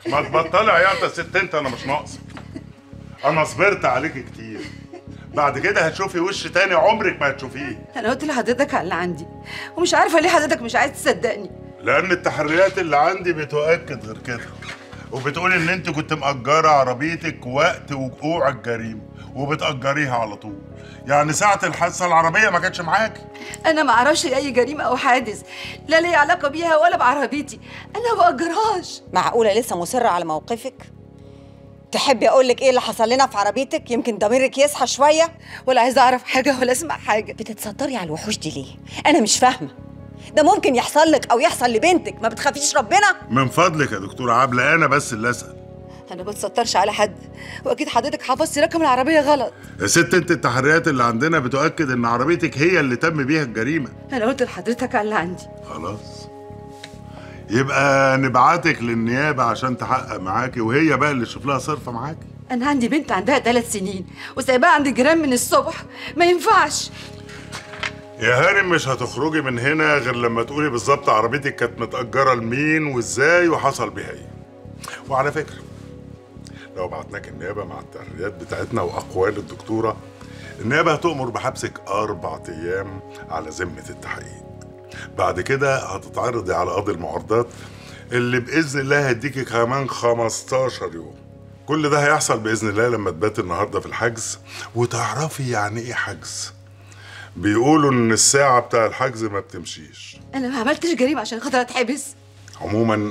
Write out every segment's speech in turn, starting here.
ما تبطلي عياط يا ست انت انا مش ناقصك انا صبرت عليك كتير بعد كده هتشوفي وش تاني عمرك ما هتشوفيه انا قلت لحضرتك على اللي عندي ومش عارفه ليه حضرتك مش عايز تصدقني لان التحريات اللي عندي بتؤكد غير كده وبتقول ان انت كنت مأجرة عربيتك وقت وقوع الجريمة وبتأجريها على طول يعني ساعة الحادثة العربية ما كانتش معاكي انا ما اعرفش اي جريمه او حادث لا لي علاقه بيها ولا بعربيتي انا ما باجرهاش معقولة لسه مصرة على موقفك؟ تحبي أقول لك إيه اللي حصل لنا في عربيتك؟ يمكن ضميرك يصحى شوية؟ ولا عايزه اعرف حاجه ولا اسمع حاجه بتتصدري على الوحوش دي ليه؟ أنا مش فاهمة ده ممكن يحصل لك أو يحصل لبنتك ما بتخافيش ربنا؟ من فضلك يا دكتورة عبلة انا بس اللي اسأل انا ما بتسترش على حد واكيد حضرتك حفظتي رقم العربيه غلط يا ست انت التحريات اللي عندنا بتؤكد ان عربيتك هي اللي تم بيها الجريمة انا قلت لحضرتك على اللي عندي خلاص يبقى نبعتك للنيابة عشان تحقق معاكي وهي بقى اللي تشوف لها صرفة معاكي انا عندي بنت عندها ثلاث سنين وسايباها عند الجيران من الصبح ما ينفعش يا هانم مش هتخرجي من هنا غير لما تقولي بالظبط عربيتك كانت متأجرة لمين وازاي وحصل بيها ايه وعلى فكرة لو بعتناك النيابة مع التحريات بتاعتنا وأقوال الدكتورة النيابة هتؤمر بحبسك أربع أيام على ذمة التحقيق بعد كده هتتعرضي على قاضي المعارضات اللي بإذن الله هيديكي كمان 15 يوم كل ده هيحصل بإذن الله لما تبات النهاردة في الحجز وتعرفي يعني إيه حجز بيقولوا إن الساعة بتاع الحجز ما بتمشيش انا ما عملتش جريمه عشان خاطر اتحبس عموما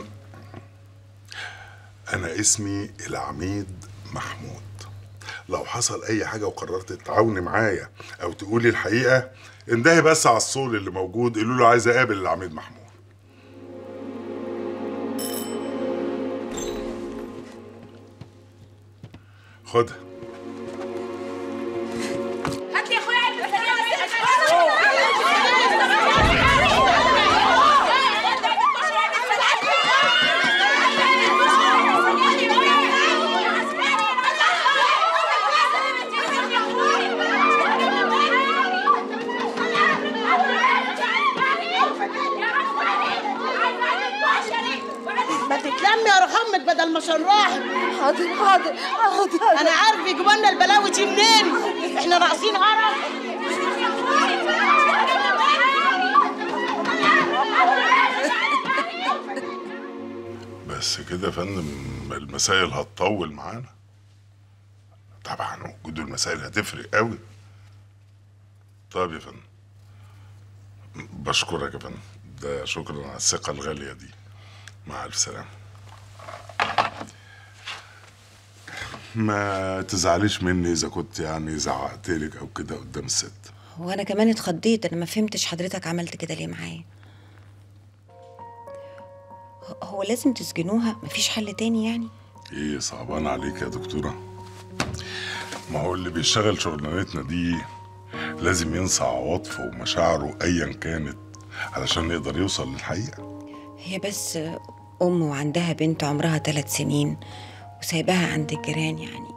انا اسمي العميد محمود لو حصل اي حاجه وقررت تتعاوني معايا او تقولي الحقيقه اندهي بس على الصول اللي موجود قولوا له عايز اقابل العميد محمود خدها هات لي يا اخويا علبه ما تتلمي يا روح امك بدل ما شراح حاضر حاضر حاضر انا عارف يجيبوا لنا البلاوي دي منين احنا ناقصين عرف بس كده يا فندم المسائل هتطول معانا طبعا وجود المسائل هتفرق قوي طيب يا فندم بشكرك يا فندم ده شكرا على الثقة الغالية دي مع ألف سلامة ما تزعليش مني إذا كنت يعني زعقت لك أو كده قدام الست وأنا كمان اتخضيت أنا ما فهمتش حضرتك عملت كده ليه معايا ه- هو لازم تسجنوها مفيش حل تاني يعني إيه صعبان عليك يا دكتورة ما هو اللي بيشتغل شغلانتنا دي لازم ينسى عواطفه ومشاعره أيا كانت علشان يقدر يوصل للحقيقة هي بس أم وعندها بنت عمرها ثلاث سنين وسايباها عند الجيران يعني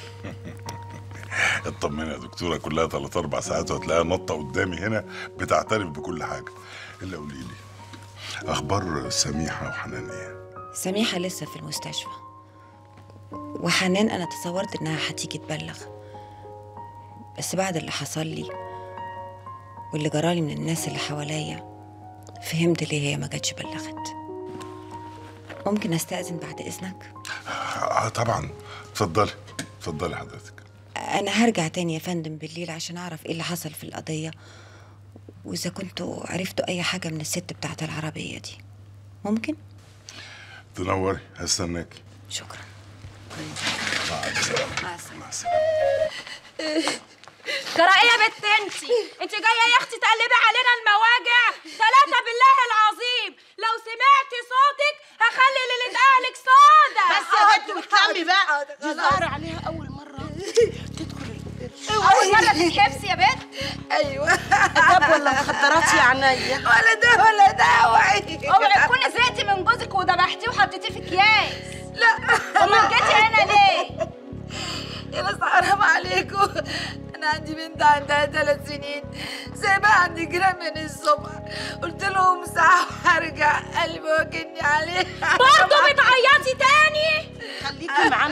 اطمني يا دكتورة كلها تلات أربع ساعات وهتلاقيها نطة قدامي هنا بتعترف بكل حاجة إلا قولي لي أخبار سميحة وحنان إيه؟ سميحة لسه في المستشفى وحنان أنا تصورت إنها هتيجي تبلغ بس بعد اللي حصل لي واللي جرالي من الناس اللي حواليا فهمت ليه هي ما جاتش بلغت ممكن أستأذن بعد إذنك؟ آه طبعا اتفضلي اتفضلي حضرتك أنا هرجع تاني يا فندم بالليل عشان أعرف إيه اللي حصل في القضية وإذا كنتوا عرفتوا أي حاجة من الست بتاعت العربية دي ممكن؟ تنوري هستناكي شكرا مع السلامة مع السلامة مع السلامة ترى ايه يا بنت انتي انت جايه يا اختي تقلبي علينا المواجع ثلاثه بالله العظيم لو سمعتي صوتك هخلي ليله اهلك سودا بس يا بنت وتلمي بقى دي ظهر عليها اول مره تدخل القرش اول مره تتحبسي يا بنت ايوه طب ولا مخدرات يا عينيا ولا ده ولا ده اوعي اوعي تكوني زهقتي من جوزك وذبحتيه وحطيتيه في اكياس لا امال جيتي هنا ليه يا ناس حرام عليكم انا عندي بنت عندها ثلاث سنين سايباها عند جيران من الصبح قلت لهم ساعه وهرجع قلبي واكلني عليها برضه بتعيطي تاني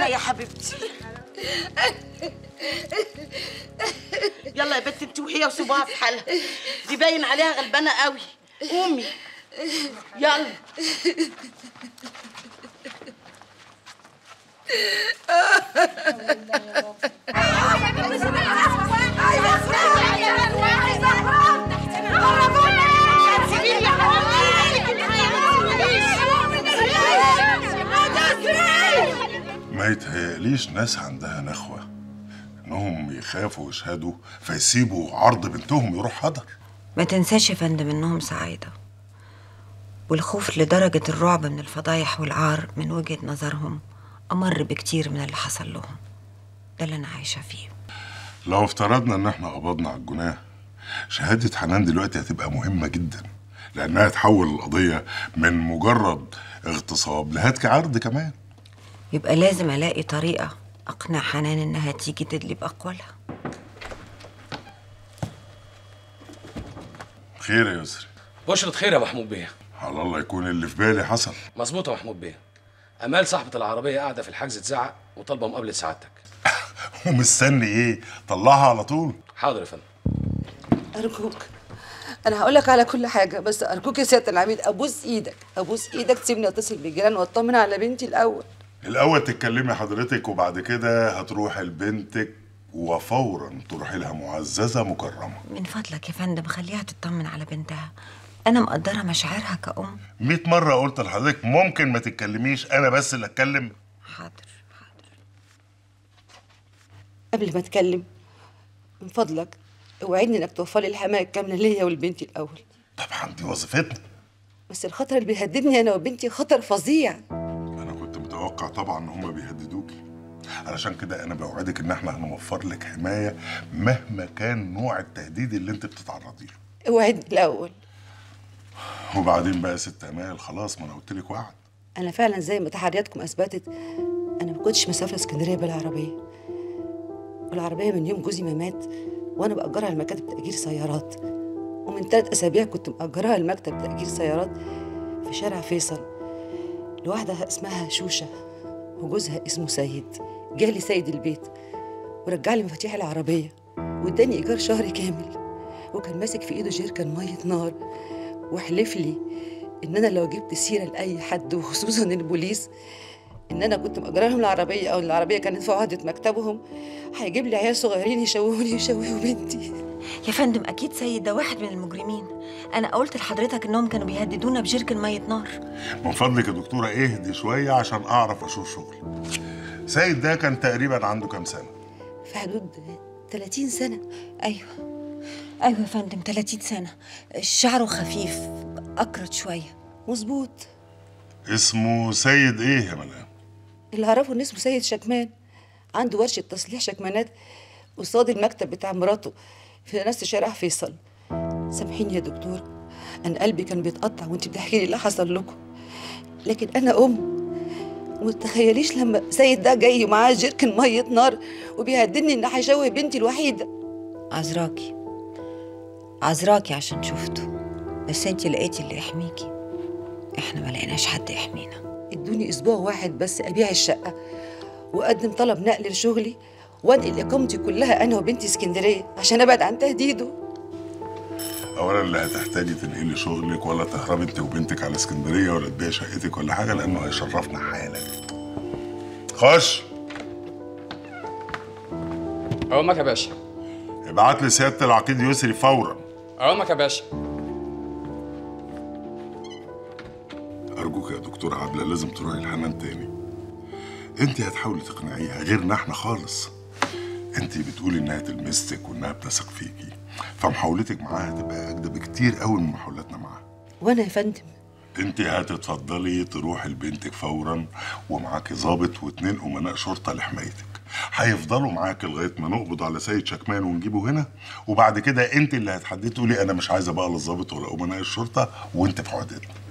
يا حبيبتي يلا يا بنت انت وهي وسيبوها في حالها دي باين عليها غلبانه قوي قومي يلا ما يتهيأليش ناس عندها نخوة انهم يخافوا يشهدوا فيسيبوا عرض بنتهم يروح حضر ما تنساش يا فندم انهم سعيدة والخوف لدرجة الرعب من الفضايح والعار من وجهة نظرهم أمر بكتير من اللي حصل لهم ده اللي أنا عايشة فيه لو افترضنا ان احنا قبضنا على الجناه شهادة حنان دلوقتي هتبقى مهمة جدا لانها تحول القضية من مجرد اغتصاب لهتك عرض كمان يبقى لازم ألاقي طريقة أقنع حنان إنها تيجي تدلي بأقوالها خير يا يسري بشرة خير يا محمود بيه على الله يكون اللي في بالي حصل مظبوط يا محمود بيه امال صاحبة العربية قاعدة في الحجز تزعق وطالبة مقابلة سعادتك ومستني ايه طلعها على طول حاضر يا فندم أرجوك أنا هقول لك على كل حاجة بس أرجوك يا سيادة العميد أبوس إيدك أبوس إيدك تسيبني أتصل بالجيران وأطمن على بنتي الأول الاول تتكلمي حضرتك وبعد كده هتروحي لبنتك وفورا تروحي لها معززة مكرمة من فضلك يا فندم خليها تطمن على بنتها أنا مقدرة مشاعرها كأم مئة مرة قلت لحضرتك ممكن ما تتكلميش أنا بس اللي أتكلم حاضر حاضر قبل ما أتكلم من فضلك اوعدني إنك توفر لي الحماية الكاملة ليا ولبنتي الأول طبعا دي وظيفتنا بس الخطر اللي بيهددني أنا وبنتي خطر فظيع أنا كنت متوقع طبعا إن هما بيهددوكي علشان كده أنا بوعدك إن إحنا هنوفر لك حماية مهما كان نوع التهديد اللي أنت بتتعرضي له اوعدني الأول وبعدين بقى يا ست أمال خلاص ما أنا قلت لك وعد أنا فعلا زي ما تحرياتكم أثبتت أنا ما كنتش مسافرة اسكندرية بالعربية والعربية من يوم جوزي ما مات وأنا بأجرها لمكاتب تأجير سيارات ومن ثلاث أسابيع كنت مأجرها لمكتب تأجير سيارات في شارع فيصل لواحدة اسمها شوشة وجوزها اسمه سيد جالي سيد البيت ورجع لي مفاتيح العربية واداني إيجار شهري كامل وكان ماسك في إيده جيركن مية نار وحلف لي إن أنا لو جبت سيرة لأي حد وخصوصا البوليس إن أنا كنت مأجرة لهم العربية أو العربية كانت في عهدة مكتبهم هيجيب لي عيال صغيرين يشوهوني ويشوهوا بنتي يا فندم أكيد سيد ده واحد من المجرمين أنا قلت لحضرتك إنهم كانوا بيهددونا بجركن مية نار من فضلك يا دكتورة اهدي شوية عشان أعرف أشوف شغلي سيد ده كان تقريبا عنده كام سنة في حدود 30 سنة أيوه أيوه يا فندم 30 سنة شعره خفيف أكرت شوية مظبوط اسمه سيد إيه يا مدام اللي أعرفه إن اسمه سيد شكمان عنده ورشة تصليح شكمانات قصاد المكتب بتاع مراته في نفس شارع فيصل سامحيني يا دكتور أنا قلبي كان بيتقطع وأنت بتحكي لي اللي حصل لكم لكن أنا أم وما تتخيليش لما سيد ده جاي ومعاه جيركن مية نار وبيهددني إن هيشوه بنتي الوحيدة عذراكي عذراكي عشان شفته بس انت لقيتي اللي يحميكي احنا ما لقيناش حد يحمينا ادوني اسبوع واحد بس ابيع الشقه واقدم طلب نقل لشغلي وانقل اقامتي كلها انا وبنتي اسكندريه عشان ابعد عن تهديده أولا لا هتحتاجي تنقلي شغلك ولا تهربي أنت وبنتك على اسكندرية ولا تبيعي شقتك ولا حاجة لأنه هيشرفنا حالا خش عمك يا باشا ابعت لي سيادة العقيد يسري فورا عمك يا باشا أرجوك يا دكتورة عبلة لازم تروحي لحنان تاني أنت هتحاولي تقنعيها غيرنا إحنا خالص أنت بتقولي إنها تلمستك وإنها بتثق فيكي فمحاولتك معاها هتبقى أجدى بكتير قوي من محاولاتنا معاها وانا يا فندم أنت هتتفضلي تروحي لبنتك فورا ومعاكي ضابط واتنين أمناء شرطة لحمايتك هيفضلوا معاك لغايه ما نقبض على سيد شكمان ونجيبه هنا وبعد كده انت اللي هتحددي تقولي انا مش عايزه بقى لا الضابط ولا امناء الشرطه وانت في عهدتنا